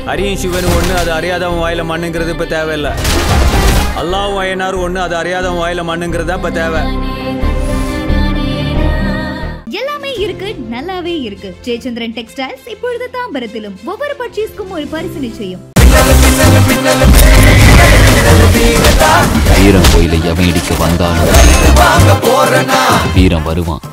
ஹரியும் சிவனும் ஒன்று அது அறியாதவன் வாயில மண்ணுங்கிறது இப்போ தேவையில்லை அல்லாவும் அய்யனாரும் ஒன்று அது அறியாதவன் வாயில மண்ணுங்கிறது தான் இப்போ தேவை எல்லாமே இருக்கு நல்லாவே இருக்கு ஜெயச்சந்திரன் டெக்ஸ்டைல்ஸ் இப்பொழுது தாம்பரத்திலும் ஒவ்வொரு பர்ச்சேஸ்க்கும் ஒரு பரிசு நிச்சயம் வீரம் கோயிலை எவன் இடிக்க வந்தாலும் வீரம் வருவான்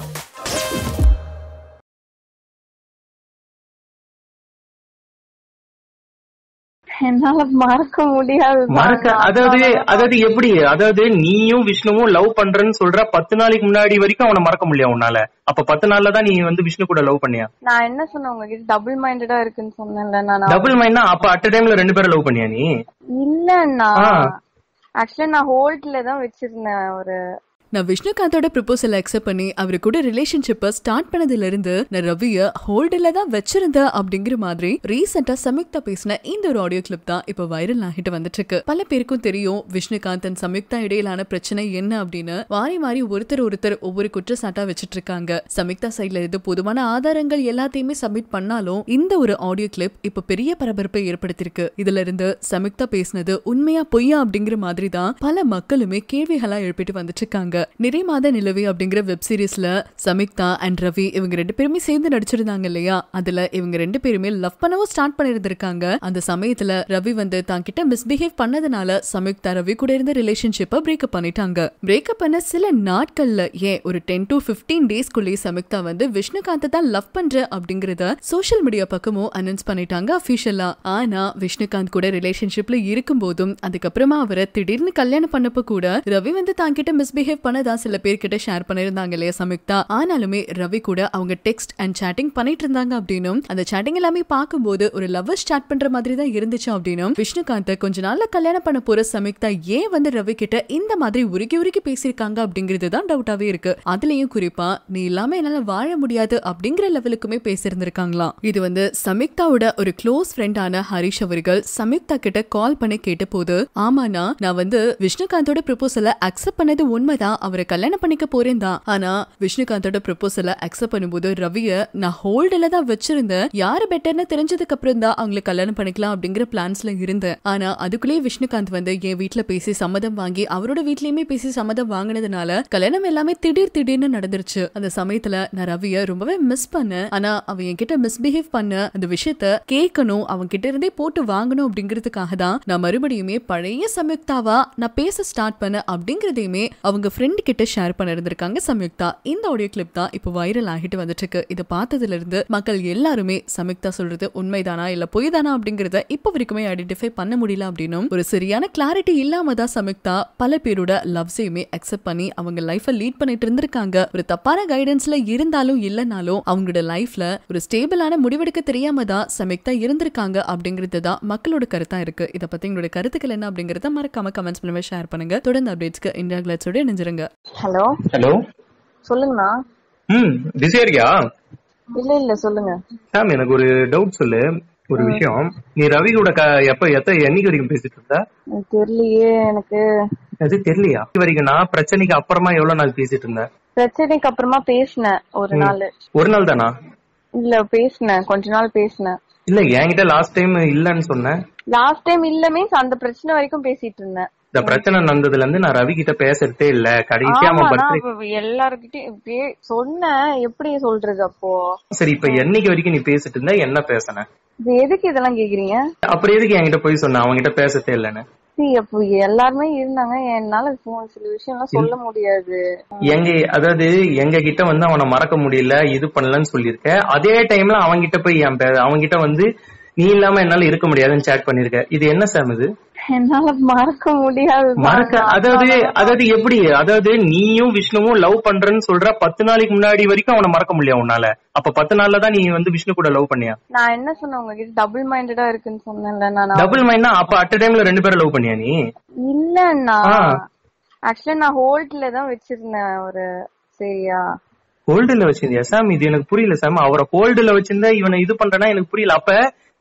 என்னால மறக்க முடியாது மறக்க அதாவது அதாவது எப்படி அதாவது நீயும் விஷ்ணுவும் லவ் பண்றேன்னு சொல்ற பத்து நாளைக்கு முன்னாடி வரைக்கும் அவனை மறக்க முடியும் உன்னால அப்ப பத்து நாள்ல தான் நீ வந்து விஷ்ணு கூட லவ் பண்ணியா நான் என்ன சொன்னேன் உங்ககிட்ட டபுள் மைண்டடா இருக்குன்னு சொன்னேன்ல நான் டபுள் மைண்ட்னா அப்ப அட் டைம்ல ரெண்டு பேரும் லவ் பண்ணியா நீ இல்லண்ணா ஆ. ஆக்சுவலா நான் ஹோல்ட்ல தான் வச்சிருந்தேன் ஒரு நான் விஷ்ணுகாந்தோட ப்ரப்போசலை அக்செப்ட் பண்ணி அவரு கூட ரிலேஷன்ஷிப்பை ஸ்டார்ட் பண்ணதுல இருந்து நான் ரவிய ஹோல்டில் தான் வச்சிருந்தேன் அப்படிங்கிற மாதிரி ரீசெண்டா சம்யுக்தா பேசின இந்த ஒரு ஆடியோ கிளிப் தான் இப்போ வைரல் ஆகிட்டு வந்துட்டு இருக்கு பல பேருக்கும் தெரியும் விஷ்ணுகாந்த் அண்ட் சம்யுக்தா இடையிலான பிரச்சனை என்ன அப்படின்னு வாரி வாரி ஒருத்தர் ஒருத்தர் ஒவ்வொரு குற்றச்சாட்டா வச்சிட்டு இருக்காங்க சம்யுக்தா சைட்ல இருந்து போதுமான ஆதாரங்கள் எல்லாத்தையுமே சப்மிட் பண்ணாலும் இந்த ஒரு ஆடியோ கிளிப் இப்போ பெரிய பரபரப்பை ஏற்படுத்தியிருக்கு இதுல இருந்து சம்யுக்தா பேசினது உண்மையா பொய்யா அப்படிங்கிற மாதிரி தான் பல மக்களுமே கேள்விகளா எழுப்பிட்டு வந்துட்டு இருக்காங்க நிறை மாத நிலவி அப்படிங்கிற வெப் சீரிஸ்ல சமிக்தா அண்ட் ரவி இவங்க ரெண்டு பேருமே சேர்ந்து நடிச்சிருந்தாங்க இல்லையா அதுல இவங்க ரெண்டு பேருமே லவ் பண்ணவும் ஸ்டார்ட் பண்ணிருந்திருக்காங்க அந்த சமயத்துல ரவி வந்து தான் கிட்ட மிஸ்பிஹேவ் பண்ணதுனால சம்யுக்தா ரவி கூட இருந்த ரிலேஷன்ஷிப்பை பிரேக்கப் பண்ணிட்டாங்க பிரேக்கப் பண்ண சில நாட்கள்ல ஏன் ஒரு டென் டு பிப்டீன் டேஸ்க்குள்ளேயே சம்யுக்தா வந்து விஷ்ணுகாந்த் தான் லவ் பண்ற அப்படிங்கறத சோஷியல் மீடியா பக்கமும் அனௌன்ஸ் பண்ணிட்டாங்க அபிஷியலா ஆனா விஷ்ணுகாந்த் கூட ரிலேஷன்ஷிப்ல இருக்கும் போதும் அதுக்கப்புறமா அவரை திடீர்னு கல்யாணம் பண்ணப்ப கூட ரவி வந்து தான் கிட்ட மிஸ்பிஹேவ் பண்ணதா சில பேர்கிட்ட ஷேர் பண்ணிருந்தாங்க இல்லையா சம்யுக்தா ஆனாலுமே ரவி கூட அவங்க டெக்ஸ்ட் அண்ட் சேட்டிங் பண்ணிட்டு இருந்தாங்க அப்படின்னும் அந்த சேட்டிங் எல்லாமே பார்க்கும்போது ஒரு லவ்வர் ஸ்டார்ட் பண்ற மாதிரி தான் இருந்துச்சு அப்படின்னும் விஷ்ணுகாந்த் கொஞ்ச நாள்ல கல்யாணம் பண்ண போற சம்யுக்தா ஏன் வந்து ரவி கிட்ட இந்த மாதிரி உருக்கி உருக்கி பேசியிருக்காங்க அப்படிங்கிறது தான் டவுட்டாவே இருக்கு அதுலயும் குறிப்பா நீ இல்லாம என்னால வாழ முடியாது அப்படிங்கிற லெவலுக்குமே பேசியிருந்திருக்காங்களாம் இது வந்து சம்யுக்தாவோட ஒரு க்ளோஸ் ஃப்ரெண்டான ஹரிஷ் அவர்கள் சம்யுக்தா கிட்ட கால் பண்ணி கேட்ட போது ஆமாண்ணா நான் வந்து விஷ்ணுகாந்தோட ப்ரப்போசலை அக்செப்ட் பண்ணது உண்மைதான் அவரை கல்யாணம் பண்ணிக்க போறேன் தான் ஆனா விஷ்ணுகாந்தோட ப்ரப்போசலை அக்செப்ட் பண்ணும்போது ரவிய நான் ஹோல்டில் தான் வச்சிருந்தேன் யாரு பெட்டர்னு தெரிஞ்சதுக்கு அப்புறம் தான் அவங்களை கல்யாணம் பண்ணிக்கலாம் அப்படிங்கிற பிளான்ஸ்ல இருந்தேன் ஆனா அதுக்குள்ளேயே விஷ்ணுகாந்த் வந்து என் வீட்ல பேசி சம்மதம் வாங்கி அவரோட வீட்லயுமே பேசி சம்மதம் வாங்கினதுனால கல்யாணம் எல்லாமே திடீர் திடீர்னு நடந்துருச்சு அந்த சமயத்துல நான் ரவிய ரொம்பவே மிஸ் பண்ணேன் ஆனா அவன் என்கிட்ட மிஸ்பிஹேவ் பண்ண அந்த விஷயத்த கேட்கணும் அவன் கிட்ட இருந்தே போட்டு வாங்கணும் அப்படிங்கிறதுக்காக தான் நான் மறுபடியுமே பழைய சம்யுக்தாவா நான் பேச ஸ்டார்ட் பண்ண அப்படிங்கறதையுமே அவங்க ஃப்ரெண்ட் கிட்ட ஷேர் பண்ண இருந்திருக்காங்க சம்யுக்தா இந்த ஆடியோ கிளிப் தான் இப்போ வைரல் ஆகிட்டு வந்துட்டு இருக்கு இதை பார்த்ததுல இருந்து மக்கள் எல்லாருமே சம்யுக்தா சொல்றது உண்மைதானா இல்ல பொய் தானா அப்படிங்கறத இப்போ வரைக்குமே ஐடென்டிஃபை பண்ண முடியல அப்படின்னும் ஒரு சரியான கிளாரிட்டி இல்லாம தான் சம்யுக்தா பல பேரோட லவ்ஸையுமே அக்செப்ட் பண்ணி அவங்க லைஃபை லீட் பண்ணிட்டு இருந்திருக்காங்க ஒரு தப்பான கைடன்ஸ்ல இருந்தாலும் இல்லைனாலும் அவங்களோட லைஃப்ல ஒரு ஸ்டேபிளான முடிவெடுக்க தெரியாம தான் சம்யுக்தா இருந்திருக்காங்க அப்படிங்கிறது தான் மக்களோட கருத்தா இருக்கு இதை பத்தி உங்களோட கருத்துக்கள் என்ன அப்படிங்கறத மறக்காம கமெண்ட்ஸ் பண்ணுங்க ஷேர் பண்ணுங்க தொடர்ந்து அப்டேட்ஸ்க்கு இந்தியா கிளாட்ஸோட இணைஞ்சிருங்க ஹலோ ஹலோ சொல்லுங்கண்ணா ம் பிஸியா இருக்கியா இல்ல இல்ல சொல்லுங்க சாம் எனக்கு ஒரு டவுட் சொல்லு ஒரு விஷயம் நீ ரவி கூட க- எப்ப எத்த என்னைக்கு வரைக்கும் பேசிட்டு இருந்த எனக்கு தெரியலையே எனக்கு அது தெரியலையா இது வரைக்கும் நான் பிரச்சனைக்கு அப்புறமா எவ்வளவு நாள் பேசிட்டு இருந்தேன் பிரச்சனைக்கு அப்புறமா பேசினேன் ஒரு நாள் ஒரு நாள் தானா இல்ல பேசினேன் கொஞ்ச நாள் பேசினேன் இல்ல என்கிட்ட லாஸ்ட் டைம் இல்லன்னு சொன்னேன் லாஸ்ட் டைம் இல்ல மீன்ஸ் அந்த பிரச்சனை வரைக்கும் பேசிட்டு இருந்தேன் இந்த பிரச்சனை நடந்ததுல இருந்து நான் ரவி கிட்ட பேசுறதே இல்ல கடைசியா ஆமா அவன் நான் பர்த்டே அப்ப எல்லார்கிட்டயும் இப்படியே சொன்னேன் எப்படி சொல்றது அப்போ சரி இப்ப என்னைக்கு வரைக்கும் நீ பேசிட்டு இருந்த என்ன பேசுன இது எதுக்கு இதெல்லாம் கேக்குறீங்க அப்புறம் எதுக்கு என்கிட்ட போய் சொன்ன அவங்க கிட்ட பேசத்தே இல்லன்னு See, அப்போ எல்லாருமே இருந்தாங்க என்னால phone சில விஷயம்லாம் சொல்ல முடியாது எங்க அதாவது எங்க கிட்ட வந்து அவனை மறக்க முடியல இது பண்ணலன்னு சொல்லியிருக்க அதே டைம்ல அவங்க கிட்ட போய் என் பே- அவங்க கிட்ட வந்து நீ இல்லாம என்னால இருக்க முடியாதுன்னு சேட் பண்ணிருக்க இது என்ன சாம் இது என்னால மறக்க முடியாது மறக்க அதாவது அதாவது எப்படி அதாவது நீயும் விஷ்ணுவும் லவ் பண்றேன்னு சொல்ற பத்து நாளைக்கு முன்னாடி வரைக்கும் அவனை மறக்க முடியும் உன்னால அப்ப பத்து நாள்ல தான் நீ வந்து விஷ்ணு கூட லவ் பண்ணியா நான் என்ன சொன்னேன் உங்ககிட்ட டபுள் மைண்டடா இருக்குன்னு சொன்னேன்ல நான் டபுள் மைண்ட்னா அப்ப அட் டைம்ல ரெண்டு பேரும் லவ் பண்ணியா நீ இல்லண்ணா ஆ. ஆக்சுவலா நான் ஹோல்ட்ல தான் வச்சிருந்தேன் ஒரு சரியா ஹோல்டுல வச்சிருந்தியா சாம் இது எனக்கு புரியல சாம் அவரை ஹோல்டுல வச்சிருந்தா இவனை இது பண்றேன்னா எனக்கு புரியல அப்ப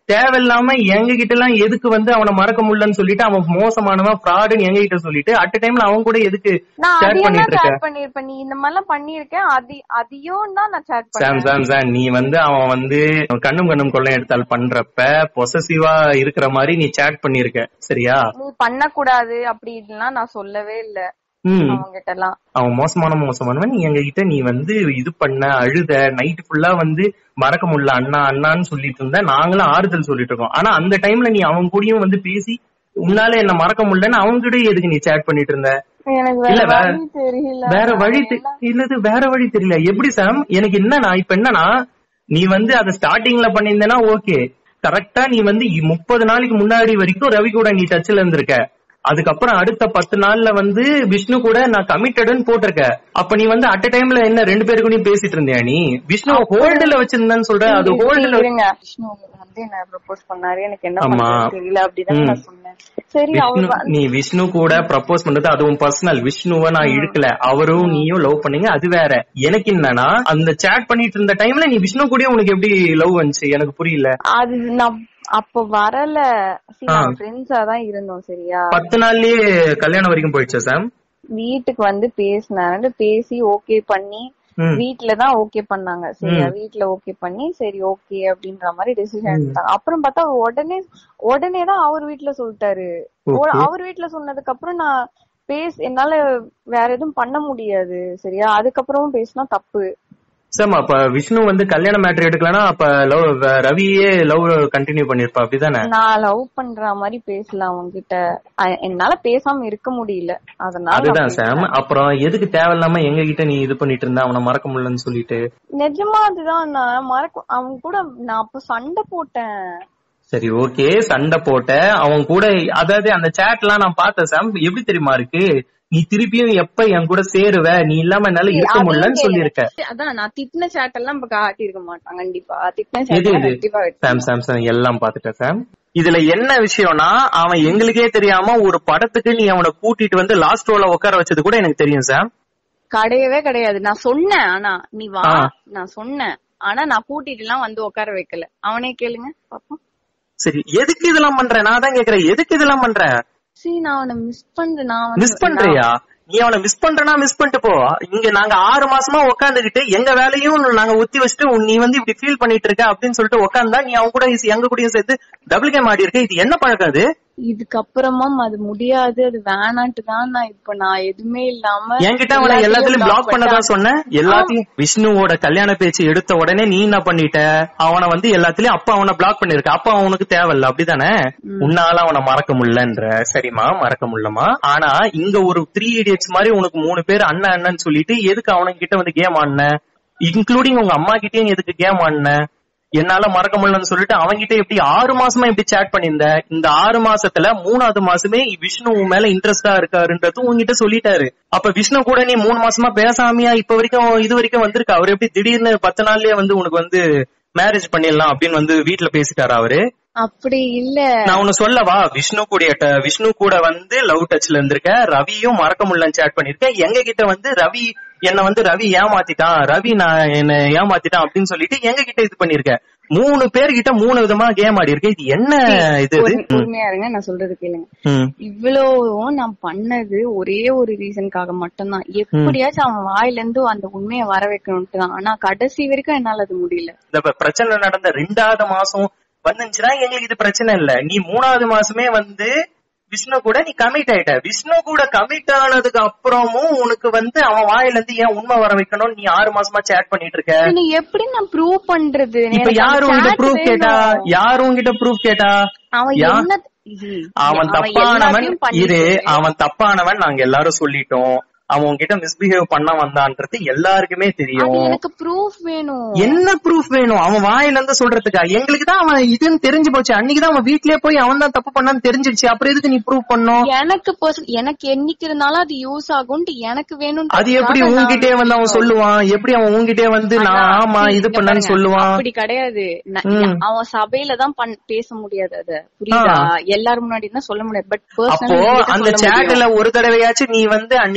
தேவையில்லாம எங்க கிட்ட எல்லாம் எதுக்கு வந்து அவனை மறக்க முடியலன்னு சொல்லிட்டு அவன் மோசமானவன் ஃப்ராடுன்னு எங்க கிட்ட சொல்லிட்டு அட் டைம்ல அவன் கூட எதுக்கு நான் சேட் அதையும் தான் பண்ணிட்டு இருக்க சேட் பண்ணிருப்பேன் நீ இந்த மாதிரிலாம் பண்ணிருக்கேன் அது அதையும் தான் நான் சேட் சாம் பண்ணேன் சாம் சாம் நீ வந்து அவன் வந்து கண்ணும் கண்ணும் கொள்ளை எடுத்தால் பண்றப்ப பொசசிவா இருக்கிற மாதிரி நீ சேட் பண்ணிருக்க சரியா நீ பண்ணக்கூடாது அப்படின்லாம் நான் சொல்லவே இல்ல ம் அவங்க கிட்ட எல்லாம் அவன் மோசமான மோசமானவன் நீ எங்க கிட்ட நீ வந்து இது பண்ண அழுத நைட் ஃபுல்லா வந்து மறக்க முடியல அண்ணா அண்ணான்னு சொல்லிட்டு இருந்த நாங்களும் ஆறுதல் சொல்லிட்டு இருக்கோம் ஆனா அந்த டைம்ல நீ அவன் கூடயும் வந்து பேசி உன்னால என்ன மறக்க முடியலன்னு அவங்க கூட எதுக்கு நீ சேட் பண்ணிட்டு இருந்த எனக்கு இல்ல வேற வேற வழி தெரியல வேற வழி தெ- இல்லது வேற வழி தெரியல எப்படி சாம் எனக்கு என்னன்னா இப்ப என்னன்னா நீ வந்து அத ஸ்டார்டிங்ல பண்ணியிருந்தேன்னா ஓகே கரெக்டா நீ வந்து முப்பது நாளைக்கு முன்னாடி வரைக்கும் ரவி கூட நீ டச்ல இருந்திருக்க அதுக்கப்புறம் அடுத்த பத்து நாள்ல வந்து விஷ்ணு கூட நான் கமிட்டடுன்னு போட்டிருக்க அப்ப நீ வந்து அட் டைம்ல என்ன ரெண்டு பேருக்கு நீ பேசிட்டு இருந்தியா நீ விஷ்ணு ஹோல்டுல வச்சிருந்தேன்னு சொல்ற அது ஹோல்டுல இருங்க விஷ்ணு வந்து என்ன ப்ரப்போஸ் பண்ணாரு எனக்கு என்ன ஆமா. பண்றது தெரியல அப்படிதான் ம். நான் சொன்னேன் சரி அவர் விஷ்ணு வந்து- நீ விஷ்ணு கூட ப்ரப்போஸ் பண்றது அதுவும் பர்சனல் விஷ்ணுவ நான் இழுக்கல அவரும் நீயும் லவ் பண்ணீங்க அது வேற எனக்கு என்னன்னா அந்த சேட் பண்ணிட்டு இருந்த டைம்ல நீ விஷ்ணு கூட உனக்கு எப்படி லவ் வந்துச்சு எனக்கு புரியல அது நான் அப்ப வரல See, ஆ. நாங்க ஃப்ரெண்ட்ஸா தான் இருந்தோம் சரியா பத்து நாள்லயே கல்யாணம் வரைக்கும் போயிடுச்சா சாம் வீட்டுக்கு வந்து பேசினாரு பேசி ஓகே பண்ணி ம். வீட்ல தான் ஓகே பண்ணாங்க சரியா வீட்ல ஓகே பண்ணி சரி ஓகே அப்படின்ற மாதிரி டெசிஷன் எடுத்தாங்க அப்புறம் பார்த்தா உடனே உடனே தான் அவர் வீட்ல சொல்லிட்டாரு ஓ- அவர் வீட்ல சொன்னதுக்கு அப்புறம் நான் பேச என்னால வேற எதுவும் பண்ண முடியாது சரியா அதுக்கப்புறமும் பேசினா தப்பு சாம் அப்ப விஷ்ணு வந்து கல்யாண மேட்ரு எடுக்கலனா அப்ப லவ் ரவியே லவ் கண்டினியூ பண்ணிருப்பா அப்படிதானே நான் லவ் பண்ற மாதிரி பேசலாம் உங்ககிட்ட அ- என்னால பேசாம இருக்க முடியல அதனால நான் அதுதான் பேசல. சாம் அப்புறம் எதுக்கு தேவையில்லாம எங்க கிட்ட நீ இது பண்ணிட்டு இருந்த அவனை மறக்க முடியலன்னு சொல்லிட்டு நிஜமா அதுதான் நான் மறக்க அவங்க கூட நான் அப்ப சண்டை போட்டேன் சரி ஓகே சண்டை போட்ட அவன் கூட அதாவது அந்த சேட் எல்லாம் நான் பார்த்தேன் சாம் எப்படி தெரியுமா இருக்கு நீ திருப்பியும் எப்ப என் கூட சேருவ நீ இல்லாம என்னால இருக்க அதையும் முடியலன்னு கேளு. சொல்லியிருக்க அதான் நான் திட்டின சேட் எல்லாம் இப்ப காட்டி இருக்க மாட்டான் கண்டிப்பா திட்டின எது சேட் இது கண்டிப்பா வெட்டி- சாம் சாம் சாம் எல்லாம் பாத்துட்டேன் சாம் இதுல என்ன விஷயம்னா அவன் எங்களுக்கே தெரியாம ஒரு படத்துக்கு நீ அவனை கூட்டிட்டு வந்து லாஸ்ட் ரோல உட்கார வச்சது கூட எனக்கு தெரியும் சாம் கிடையவே கிடையாது நான் சொன்னேன் ஆனா நீ வா ஆ. நான் சொன்னேன் ஆனா நான் கூட்டிட்டு எல்லாம் வந்து உட்கார வைக்கல அவனே கேளுங்க பாப்போம் சரி எதுக்கு இதெல்லாம் பண்ற நான் தான் கேக்குறேன் எதுக்கு இதெல்லாம் பண்ற சரி நான் அவனை மிஸ் பண்றேன் நான் வந்து- மிஸ் பண்றியா நீ அவனை மிஸ் பண்றனா மிஸ் பண்ணிட்டு போ இங்க நாங்க ஆறு மாசமா உட்காந்துக்கிட்டு எங்க வேலையும் நாங்க ஒத்தி வச்சுட்டு உன் நீ வந்து இப்படி ஃபீல் பண்ணிட்டு இருக்க அப்படின்னு சொல்லிட்டு உட்காந்தா நீ அவங்க கூட எங்க கூடயும் சேர்த்து டபுள் கேம் ஆடி இருக்க இது என்ன பழக்கம் அது இதுக்கப்புறமும் அது முடியாது அது வேணான்ட்டு தான் நான் இப்ப நான் எதுவுமே இல்லாம என்கிட்ட அவனை எல்லாத்துலயும் பிளாக் பண்ணதான் சொன்னேன் எல்லாத்தையும் விஷ்ணுவோட கல்யாண பேச்சு எடுத்த உடனே நீ என்ன பண்ணிட்ட அவனை வந்து எல்லாத்துலயும் அப்பா அவனை பிளாக் பண்ணிருக்க அப்பா அவனுக்கு தேவையில்ல அப்படிதானே உன்னால அவனை மறக்க முடியலன்ற சரிம்மா மறக்க முடியலமா ஆனா இங்க ஒரு த்ரீ இடியட்ஸ் மாதிரி உனக்கு மூணு பேர் அண்ணன் அண்ணன் சொல்லிட்டு எதுக்கு அவனுங்க கிட்ட வந்து கேம் ஆடின இன்க்ளூடிங் உங்க அம்மா கிட்டயும் எதுக்கு கேம் ஆடின என்னால மறக்க முடியலன்னு சொல்லிட்டு அவன்கிட்ட எப்படி ஆறு மாசமா எப்படி சேட் பண்ணியிருந்த இந்த ஆறு மாசத்துல மூணாவது மாசமே விஷ்ணு உன் மேல இன்ட்ரெஸ்டா இருக்காருன்றது உன்கிட்ட சொல்லிட்டாரு அப்ப விஷ்ணு கூட நீ மூணு மாசமா பேசாமையா இப்ப வரைக்கும் இது வரைக்கும் வந்திருக்க அவர் எப்படி திடீர்னு பத்து நாள்லயே வந்து உனக்கு வந்து மேரேஜ் பண்ணிடலாம் அப்படின்னு வந்து வீட்டுல பேசிட்டாரு அவரு அப்படி இல்ல நான் உன்ன சொல்லவா விஷ்ணு கூட விஷ்ணு கூட வந்து லவ் டச்ல இருந்திருக்க ரவியும் மறக்க முடியலன்னு சேட் பண்ணிருக்கேன் எங்க கிட்ட வந்து ரவி என்ன வந்து ரவி ஏமாத்திட்டான் ரவி நான் என்ன ஏமாத்திட்டான் அப்படின்னு சொல்லிட்டு எங்க கிட்ட இது பண்ணிருக்க மூணு பேர்கிட்ட மூணு விதமா கேம் ஆடி இருக்க இது என்ன இது இது? ஒரு- உண்மையா இருங்க நான் சொல்றது கேளுங்க ம். இவ்வளவும் நான் பண்ணது ஒரே ஒரு ரீசனுக்காக மட்டும்தான் எப்படியாச்சும் அவன் வாயில இருந்து அந்த உண்மையை வர வைக்கணும்ட்டு தான் ஆனா கடைசி வரைக்கும் என்னால அது முடியல இந்த ப- பிரச்சனை நடந்த ரெண்டாவது மாசம் வந்துச்சுன்னா எங்களுக்கு இது பிரச்சனை இல்ல நீ மூணாவது மாசமே வந்து விஷ்ணு கூட நீ கமிட் ஆயிட்ட விஷ்ணு கூட கமிட் ஆனதுக்கு அப்புறமும் உனக்கு வந்து அவன் வாயில இருந்து ஏன் உண்மை வர வைக்கணும் நீ ஆறு மாசமா சேட் பண்ணிட்டு இருக்க நீ எப்படி நான் ப்ரூவ் பண்றது இப்ப எனக்கு யாரு அந்த உங்ககிட்ட chat ப்ரூஃப் கேட்டா வேணும். யாரு உங்ககிட்ட ப்ரூஃப் கேட்டா அவன் யா- என்ன இது, அவன் தப்பானவன் எல்லாத்தையும் பண்ணிட்டு இது அவன் தப்பானவன் நாங்க எல்லாரும் சொல்லிட்டோம் அவன் உன்கிட்ட மிஸ்பிஹேவ் பண்ண வந்தான்றது எல்லாருக்குமே அது தெரியும் எனக்கு ப்ரூஃப் வேணும் என்ன ப்ரூஃப் வேணும் அவன் வாயில இருந்து சொல்றதுக்கா எங்களுக்கு தான் அவன் இதுன்னு தெரிஞ்சு போச்சு அன்னைக்கு தான் அவன் வீட்லயே போய் அவன் தான் தப்பு பண்ணான்னு தெரிஞ்சிருச்சு அப்புறம் எதுக்கு நீ ப்ரூவ் பண்ணும் எனக்கு person- எனக்கு என்னைக்கு இருந்தாலும் அது யூஸ் ஆகும்ட்டு எனக்கு வேணும் அது எப்படி உன்கிட்டயே வந்து அவன் சொல்லுவான் எப்படி அவன் உன்கிட்டயே வந்து நான் ஆமா இது பண்ணேன்னு சொல்லுவான் அப்படி கிடையாது ந- ம். அவன் சபையில தான் பண்- பேச முடியாது அத புரியுதா எல்லாரும் முன்னாடி தான் சொல்ல முடியாது பட் அப்போ பர்சனல் அந்த சேட்ல ஒரு தடவையாச்சும் நீ வந்து அன்னைக்கு நடந்த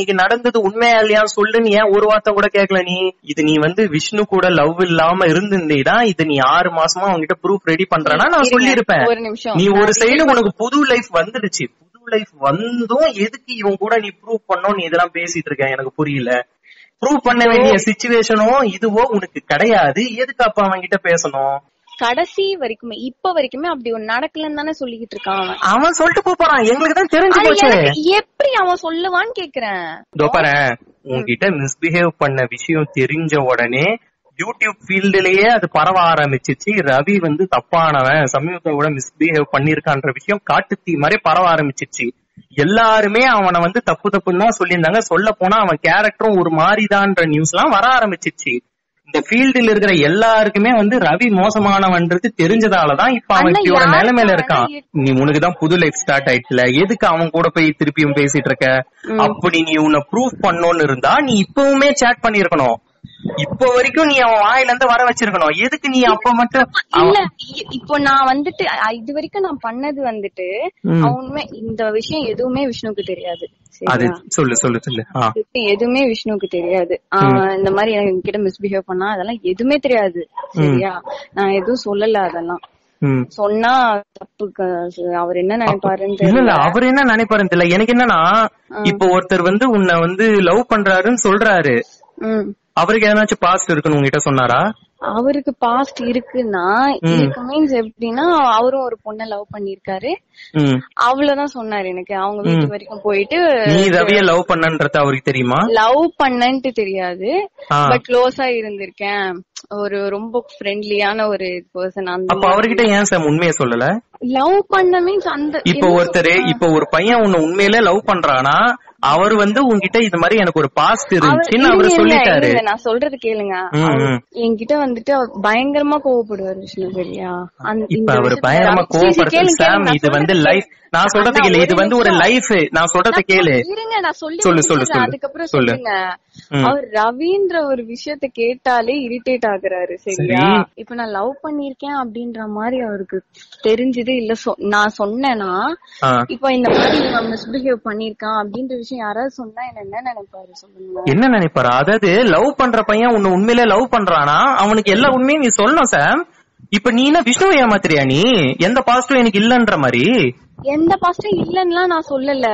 நடந்தது உண்மையா இல்லையா சொல்லுன்னு ஏன் ஒரு வார்த்தை கூட கேட்கல நீ இது நீ வந்து விஷ்ணு கூட லவ் இல்லாம இருந்திருந்தீடா இது நீ ஆறு மாசமா அவங்ககிட்ட ப்ரூஃப் ரெடி பண்றனா நான் இருங்க, சொல்லியிருப்பேன் ஒரு நிமிஷம். நீ ஒரு நான் சைடு உனக்கு புது லைஃப் வந்துடுச்சு புது லைஃப் வந்தும் எதுக்கு இவன் கூட நீ ப்ரூவ் பண்ணோம் நீ இதெல்லாம் பேசிட்டு இருக்க எனக்கு புரியல ப்ரூவ் பண்ண வேண்டிய சுச்சுவேஷனோ இதுவோ உனக்கு கிடையாது எதுக்கு அப்ப அவன் கிட்ட பேசணும் கடைசி வரைக்குமே இப்ப வரைக்குமே அப்படி ஒண்ணு நடக்கலன்னு தானே சொல்லிக்கிட்டு இருக்கான் அவன் அவன் சொல்லிட்டு போப் போறான் எங்களுக்கு தான் தெரிஞ்சு அது போச்சு எனக்கு எப்படி அவன் சொல்லுவான்னு கேக்குறேன் இதோ பாரு உன்கிட்ட மிஸ்பிஹேவ் பண்ண விஷயம் தெரிஞ்ச உடனே யூடியூப் ஃபீல்டுலயே அது பரவ ஆரம்பிச்சிச்சு ரவி வந்து தப்பானவன் சமீபத்தோட மிஸ்பிஹேவ் பண்ணிருக்கான்ற விஷயம் காட்டு தீ மாதிரி பரவ ஆரம்பிச்சிச்சு எல்லாருமே அவனை வந்து தப்பு தப்புன்னு தான் சொல்லியிருந்தாங்க சொல்ல போனா அவன் கேரக்டரும் ஒரு மாதிரிதான்ற நியூஸ் எல்லாம் வர ஆரம்பிச்சிச்சு இந்த ஃபீல்டில் இருக்கிற எல்லாருக்குமே வந்து ரவி மோசமானவன்றது தெரிஞ்சதாலதான் இப்ப அவன் அண்ணா, இப்படியோட யாருக்கு நிலைமையில அவனை இருக்கான் நீ உனக்கு தான் புது லைஃப் ஸ்டார்ட் ஆயிடுச்சுல எதுக்கு அவன் கூட போய் திருப்பியும் பேசிட்டு இருக்க அப்படி நீ உன்னை ப்ரூவ் பண்ணோம்னு இருந்தா நீ இப்பவுமே சேட் பண்ணிருக்கணும் இப்போ வரைக்கும் நீ அவன் வாயில இருந்து வர வச்சிருக்கணும் எதுக்கு நீ அப்ப மட்டும் இல்ல அவன்- இ- இப்போ நான் வந்துட்டு அ, இது வரைக்கும் நான் பண்ணது வந்துட்டு ம். அவன் உண்மை இந்த விஷயம் எதுவுமே விஷ்ணுக்கு தெரியாது அது சரியா சொல்லு சொல்லு சொல்லு ஆ. இது எதுவுமே விஷ்ணுக்கு தெரியாது அவன் இந்த மாதிரி எனக்கு கிட்ட மிஸ்பிஹேவ் பண்ணா அதெல்லாம் எதுவுமே தெரியாது சரியா நான் எதுவும் சொல்லல அதெல்லாம் ம். சொன்னா தப்பு க- அவர் என்ன நினைப்பாருன்னு இல்ல இல்ல தெரியல அவர் என்ன நினைப்பாருன்னு தெரியல எனக்கு என்னன்னா இப்போ ஒருத்தர் வந்து உன்னை வந்து லவ் பண்றாருன்னு சொல்றாரு ம் அவருக்கு ஏதாச்சும் பாஸ்ட் இருக்குன்னு உங்ககிட்ட சொன்னாரா அவருக்கு பாஸ்ட் இருக்குன்னா இருக்கு மீன்ஸ் எப்படின்னா அவரும் ஒரு பொண்ண லவ் பண்ணிருக்காரு ம். அவ்வளவுதான் சொன்னாரு எனக்கு அவங்க வீட்டு வரைக்கும் போயிட்டு நீ ரவிய லவ் பண்ணன்றது அவருக்கு தெரியுமா லவ் பண்ணன்ட்டு தெரியாது ஆ. பட் க்ளோஸா இருந்திருக்கேன் ஒரு ரொம்ப ஃப்ரெண்ட்லியான ஒரு பர்சன் அந்த அப்ப அவர்கிட்ட ஏன் சார் உண்மையை சொல்லல லவ் பண்ண மீன்ஸ் அந்த இப்ப என்ன ஒருத்தர் இப்ப ஒரு பையன் உன்னை உண்மையிலே லவ் பண்றானா அவர் வந்து உன்கிட்ட இது மாதிரி எனக்கு ஒரு பாஸ்ட் அவர் இருந்துச்சுன்னு இருங்க, அவர் இருங்க, சொல்லிட்டாரு இருங்க, நான் சொல்றது கேளுங்க ம், அவர் ம். என்கிட்ட வந்துட்டு அவர் பயங்கரமா கோவப்படுவார் விஷ்ணு சரியா அந்த- இப்ப இந்த அவர் விஷயத்துல பயங்கரமா சரி, சரி, கோவப்படுறது கேளுங்க, சாம் கேளுங்க, இது நான் வந்து சொல்றது லைஃப் நான் சொல்றது அண்ணா, கேளு இது ஒரு வந்து ஒரு நிமிஷம். லைஃப் நான் சொல்றது நான் கேளு இருங்க நான் சொல்லி சொல்லு, சொல்லு, முடிச்சிடுறேன். சொல்லு. அதுக்கப்புறம் சொல்லு. சொல்லுங்க ம். அவர் ரவின்ற ஒரு விஷயத்த கேட்டாலே இரிட்டேட் ஆகுறாரு சரியா சரி. இப்ப நான் லவ் பண்ணிருக்கேன் அப்படின்ற மாதிரி அவருக்கு தெரிஞ்சது இல்ல சொ- நான் சொன்னேன்னா ஆ. இப்ப இந்த மாதிரி இவன் மிஸ்பிஹேவ் பண்ணிருக்கான் அப்படின்ற விஷயம் யாராவது சொன்னா என்ன என்ன நினைப்பாரு சொல்லுங்க என்ன நினைப்பாரா அதாவது லவ் பண்ற பையன் உன்னை உண்மையிலே லவ் பண்றானா அவனுக்கு எல்லா உண்மையும் நீ சொல்லணும் சாம் இப்ப நீ என்ன விஷ்ணுவை ஏமாத்துறியா நீ எந்த பாசிட்டிவ் எனக்கு இல்லன்ற மாதிரி எந்த பாஸ்டும் இல்லன்னுலாம் நான் சொல்லல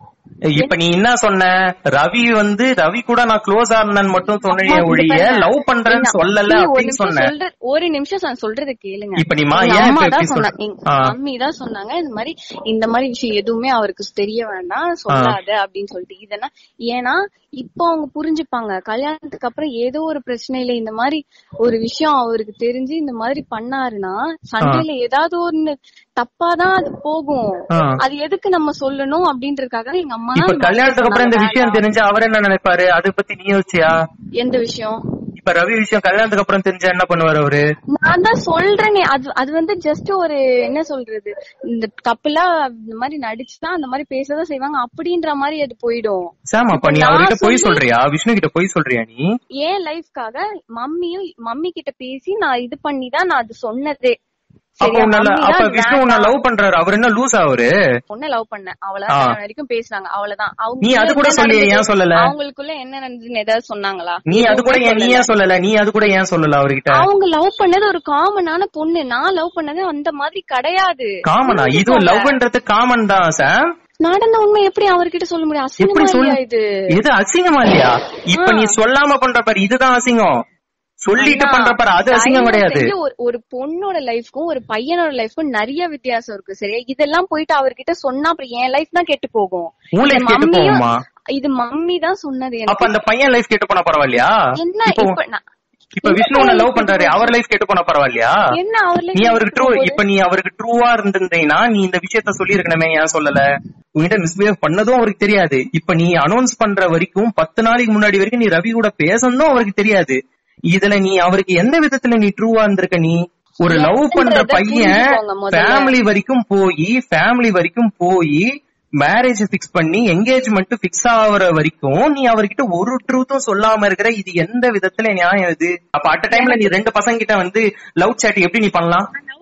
இப்ப நீ என்ன சொன்ன ரவி வந்து ரவி கூட நான் க்ளோஸா இருந்தேன்னு மட்டும் சொன்னே அம்மா, ஒழிய இங்க பாருங்க. லவ் பண்றேன்னு நான் சொல்லல ஒரு அப்படின்னு நிமிஷம் சொன்ன சொல்ற- ஒரு நிமிஷம் நான் சொல்றத கேளுங்க இப்ப நீ மா, எங்க ஏன் அம்மா இப்ப தான் இப்படி சொன்னா- சொல்ற? எங்க ஆ. மம்மி தான் சொன்னாங்க இந்த மாதிரி இந்த மாதிரி விஷயம் எதுவுமே அவருக்கு தெரிய வேண்டாம் சொல்லாத அப்படின்னு சொல்லிட்டு இதனா ஏன்னா இப்போ அவங்க புரிஞ்சுப்பாங்க கல்யாணத்துக்கு அப்புறம் ஏதோ ஒரு பிரச்சனையில இந்த மாதிரி ஒரு விஷயம் அவருக்கு தெரிஞ்சு இந்த மாதிரி பண்ணாருன்னா சண்டையில ஏதாவது ஒண்ணு தப்பாதான் அது போகும் ஆ. அது எதுக்கு நம்ம சொல்லணும் அப்படின்றதுக்காக எங்க அம்மா இப்ப தான் கல்யாணத்துக்கு அப்புறம் இந்த சொன்னாங்க, விஷயம் வேண்டாம். தெரிஞ்சா அவர் என்ன நினைப்பாரு அதை பத்தி நீ யோசிச்சியா எந்த விஷயம் இப்ப ரவி விஷயம் கல்யாணத்துக்கு அப்புறம் தெரிஞ்சா என்ன பண்ணுவாரு அவரு நான் தான் சொல்றேனே அது அது வந்து ஜஸ்ட் ஒரு என்ன சொல்றது இந்த கப்பலா இந்த மாதிரி நடிச்சுதான் அந்த மாதிரி பேசதான் செய்வாங்க அப்படின்ற மாதிரி அது போயிடும் சாம் அப்ப நீ இப்ப அவர்கிட்ட நான் போய் சொல்லி- சொல்றியா விஷ்ணு கிட்ட போய் சொல்றியா நீ ஏன் லைஃப்காக மம்மியும் மம்மி கிட்ட பேசி நான் இது பண்ணி தான் நான் அது சொன்னதே அப்ப சரியா? உன்ன மம்மி அப்ப தான் விஷ்ணு உன்ன வேண்டாம். லவ் பண்றாரு அவர் என்ன லூஸ் அவரு பொண்ணை லவ் பண்ணேன் அவளதான் ஆ. கல்யாணம் வரைக்கும் பேசினாங்க அவ்வளவுதான் அவங்க நீ அது கூட என்ன சொல்லியே, நடந்தது? ஏன் சொல்லல? அவங்களுக்குள்ள என்ன நடந்ததுன்னு ஏதாவது சொன்னாங்களா நீ அது கூட எதுவுமே ஏன் நீ சொல்லல. ஏன் சொல்லல நீ அது கூட ஏன் சொல்லல அவர்கிட்ட அவங்க லவ் பண்ணது ஒரு காமனான பொண்ணு நான் லவ் பண்ணது அந்த மாதிரி கிடையாது காமனா இது புரிஞ்சுக்கோங்க. லவ்ன்றது காமன் தான் சாம் நடந்த உண்மை எப்படி அவர்கிட்ட சொல்ல முடியும் எப்படி அசிங்கமா சொல்லு இல்லையா இது இது அசிங்கமா இல்லையா இப்ப நீ சொல்லாம பண்ற பாரு இதுதான் அசிங்கம் சொல்லிட்டு அண்ணா, பண்ற பாரு அது அசிங்கம் தயவு கிடையாது செஞ்சு ஒரு ஒரு பொண்ணோட லைஃப்க்கும் ஒரு பையனோட லைஃப்க்கும் நிறைய வித்தியாசம் இருக்கு சரியா இதெல்லாம் போயிட்டு அவர்கிட்ட சொன்னா அப்புறம் என் லைஃப் தான் கெட்டு போகும் உன் இது life கெட்டு மம்மியும்- போகுமா? இது மம்மி தான் சொன்னது அப்ப எனக்கு அந்த பையன் லைஃப் கெட்டு போனா பரவாயில்லையா என்ன இப்போ இப்ப நான் இப்ப என்ன விஷ்ணு உன்ன பையன் லவ் life பண்றாரு கெட்டு அவர் லைஃப் கெட்டு போனா பரவாயில்லையா என்ன அவர் life நீ கெட்டு அவருக்கு ட்ரூ போகுது? இப்ப நீ அவருக்கு ட்ரூவா இருந்திருந்தீங்கன்னா நீ இந்த விஷயத்த சொல்லியிருக்கணுமே ஏன் சொல்லல உன்கிட்ட மிஸ்பிஹேவ் பண்ணதும் அவருக்கு தெரியாது இப்ப நீ அனௌன்ஸ் பண்ற வரைக்கும் பத்து நாளைக்கு முன்னாடி வரைக்கும் நீ ரவி கூட பேசணும் அவருக்கு தெரியாது இதுல நீ அவருக்கு எந்த விதத்துல நீ ட்ரூவா இருந்திருக்க நீ ஒரு லவ் பண்ற என்னன்றத பையன் புரிஞ்சுக்கோங்க முதல்ல. ஃபேமிலி வரைக்கும் போய் ஃபேமிலி வரைக்கும் போய் மேரேஜ் பிக்ஸ் பண்ணி என்கேஜ்மெண்ட் பிக்ஸ் ஆகுற வரைக்கும் நீ அவர்கிட்ட ஒரு ட்ரூத்தும் சொல்லாம இருக்கிற இது எந்த விதத்துல நியாயம் இது அப்ப அட் டைம்ல நீ ரெண்டு பசங்க கிட்ட வந்து லவ் சாட் எப்படி நீ பண்ணலாம் லவ்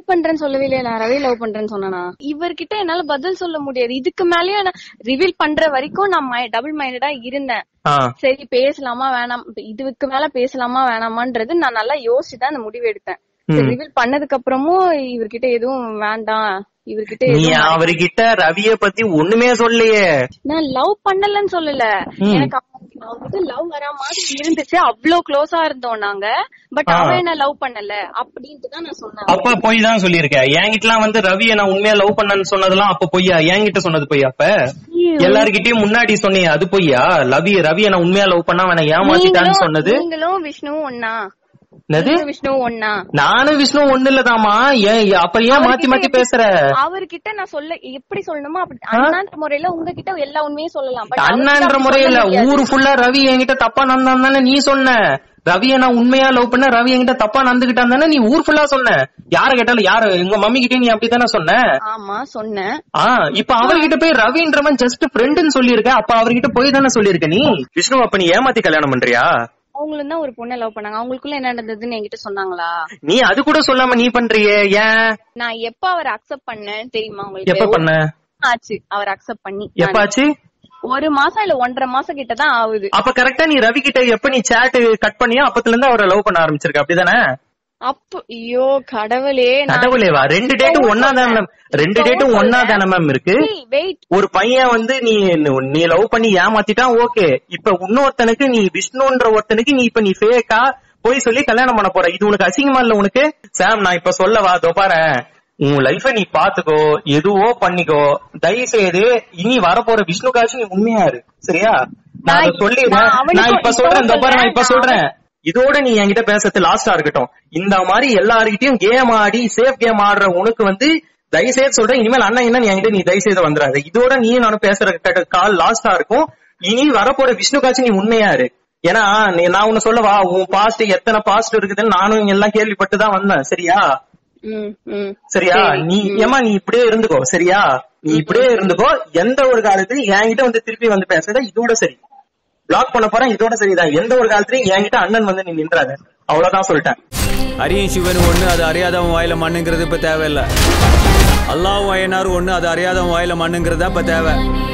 பண்றேன்னு சொல்லவே இல்லையா நான் ரவி லவ் பண்றேன்னு சொன்னா இவர்கிட்ட என்னால பதில் சொல்ல முடியாது இதுக்கு மேலயும் நான் ரிவீல் பண்ற வரைக்கும் நான் டபுள் மைண்டடா இருந்தேன் ஆ சரி பேசலாமா வேணாம் இதுக்கு மேல பேசலாமா வேணாமான்றது நான் நல்லா யோசிச்சுதான் அந்த முடிவு எடுத்தேன் ரிவீல் பண்ணதுக்கு அப்புறமும் இவர்கிட்ட எதுவும் வேண்டாம் இவர்கிட்ட நீ எதுவும் அவர்கிட்ட ரவிய பத்தி ஒண்ணுமே சொல்லலையே நான் லவ் பண்ணலன்னு சொல்லல எனக்கு அவன் அவன்கிட்ட லவ் வர மாதிரி இருந்துச்சு அவ்ளோ க்ளோஸா இருந்தோம் நாங்க பட் அவன் என்ன லவ் பண்ணல அப்படின்ட்டு தான் நான் சொன்னேன் அப்ப பொய் தான் சொல்லியிருக்க என்கிட்டலாம் வந்து ரவிய நான் உண்மையா லவ் பண்ணேன்னு சொன்னதெல்லாம் அப்ப பொய்யா என்கிட்ட சொன்னது பொய்யா அப்ப எல்லார்கிட்டயும் முன்னாடி சொன்னியே அது பொய்யா ரவி ரவிய நான் உண்மையா லவ் பண்ணா அவனை ஏமாத்திட்டான்னு நீங்களும் சொன்னது நீங்களும் விஷ்ணுவும் ஒன்னா என்னது நீங்களும் விஷ்ணுவும் ஒன்னா நானும் விஷ்ணு ஒண்ணு இல்லதாமா ஏன் அப்ப ஏன் மாத்தி மாத்தி பேசுற அவர்கிட்ட நான் சொல்ல எப்படி சொல்லணுமோ அப்படி அண்ணான்ற முறையில உங்ககிட்ட எல்லா உண்மையும் சொல்லலாம் But அண்ணான்ற அவர்கிட்ட அப்படி முறையில சொல்ல முடியாது. ஊரு ஃபுல்லா ரவி என்கிட்ட தப்பா நடந்தான் தானே நீ சொன்ன ரவிய நான் உண்மையா லவ் பண்ண ரவி என்கிட்ட தப்பா நடந்துகிட்டான் தானே நீ ஊர் ஃபுல்லா சொன்ன யார கேட்டாலும் யாரு உங்க மம்மி கிட்டே நீ அப்படித்தானே சொன்ன ஆமா சொன்னேன் ஆ இப்ப அவர்கிட்ட போய் ரவின்றவன் ஜஸ்ட் ஃப்ரெண்டுன்னு சொல்லியிருக்க அப்ப அவர்கிட்ட போய் தானே சொல்லியிருக்க நீ விஷ்ணு அப்ப நீ ஏமாத்தி கல்யாணம் பண்றியா அவங்களும் தான் ஒரு பொண்ணை லவ் பண்ணாங்க அவங்களுக்குள்ள என்ன நடந்ததுன்னு என்கிட்ட சொன்னாங்களா நீ அது கூட சொல்லாம நீ பண்றியே ஏன் நான் எப்ப அவர் அக்செப்ட் பண்ணேன்னு தெரியுமா எப்ப உங்களுக்கு பண்ண ஆச்சு அவர் அக்செப்ட் பண்ணி எப்பாச்சு ஒரு மாசம் இல்ல ஒன்றரை மாசம் கிட்ட தான் ஆகுது அப்ப கரெக்டா நீ ரவி கிட்ட எப்ப நீ சேட் கட் பண்ணியோ அப்பத்துல இருந்து அவரை லவ் பண்ண ஆரம்பிச்சிருக்க அப்படிதானே அப்ப ஐயோ கடவுளே கடவுளேவா ரெண்டு டேட்டும் ஒன்னா தானே மேம் ரெண்டு டேட்டும் ஒன்னா தானே மேம் இருக்கு வெயிட் ஒரு பையன் வந்து நீ நீ லவ் பண்ணி ஏமாத்திட்டான் ஓகே இப்ப இன்னொருத்தனுக்கு நீ விஷ்ணுன்ற ஒருத்தனுக்கு நீ இப்ப நீ ஃபேக்கா போய் சொல்லி கல்யாணம் பண்ண போற இது உனக்கு அசிங்கமா இல்ல உனக்கு சாம் நான் இப்ப சொல்லவா இதோ பாரேன் உன் லைஃப நீ பாத்துக்கோ எதுவோ பண்ணிக்கோ தயவு செய்து இனி வரப்போற விஷ்ணுக்காச்சும் நீ உண்மையா இரு சரியா நான் அதை நான் சொல்லிடுறேன் நான் அவனுக்கு நான் இப்ப இப்போ சொல்றேன் இதோ பாரு நான் இப்ப சொல்றேன். சொல்றேன் இதோட நீ என்கிட்ட பேசுறது லாஸ்டா இருக்கட்டும் இந்த மாதிரி எல்லார்கிட்டயும் கேம் ஆடி சேஃப் கேம் ஆடுற உனக்கு வந்து தயவுசெய்து சொல்றேன் இனிமேல் அண்ணன் என்ன நீ என்கிட்ட நீ தயவுசெய்து வந்துடாத இதோட நீ நானும் பேசுற கால் லாஸ்டா இருக்கும் இனி வரப்போற விஷ்ணுக்காச்சும் நீ உண்மையா இரு ஏன்னா நீ நான் உன்ன சொல்லவா உன் பாஸ்ட் எத்தனை பாஸ்ட் இருக்குதுன்னு நானும் எல்லாம் கேள்விப்பட்டு தான் வந்தேன் சரியா ம் ம் சரியா நீ ஏமா நீ இப்படியே இருந்துக்கோ சரியா நீ இப்படியே இருந்துக்கோ எந்த ஒரு காலத்துலயும் என்கிட்ட வந்து திருப்பி வந்து பேசுறத இதோட சரி பிளாக் பண்ண போறேன் இதோட சரிதான் எந்த ஒரு காலத்துலயும் என்கிட்ட அண்ணன் வந்து நீ நின்றாத அவ்வளவுதான் சொல்லிட்டேன் அரியும் சிவன் ஒண்ணு அது அறியாதவன் வாயில மண்ணுங்கிறது இப்ப தேவையில்ல அல்லாவும் அய்யனாரும் ஒண்ணு அது அறியாதவன் வாயில மண்ணுங்கிறது தான் இப்ப தேவை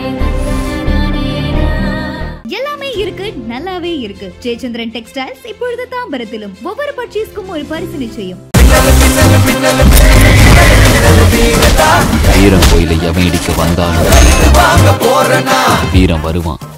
எல்லாமே இருக்கு நல்லாவே இருக்கு ஜெயச்சந்திரன் டெக்ஸ்டைல்ஸ் இப்பொழுது தாம்பரத்திலும் ஒவ்வொரு பர்ச்சேஸ்க்கும் ஒரு பரிசு நிச்சயம் வீரம் கோயிலை எவன் இடிக்க வந்தாலும் வீரம் வருவான்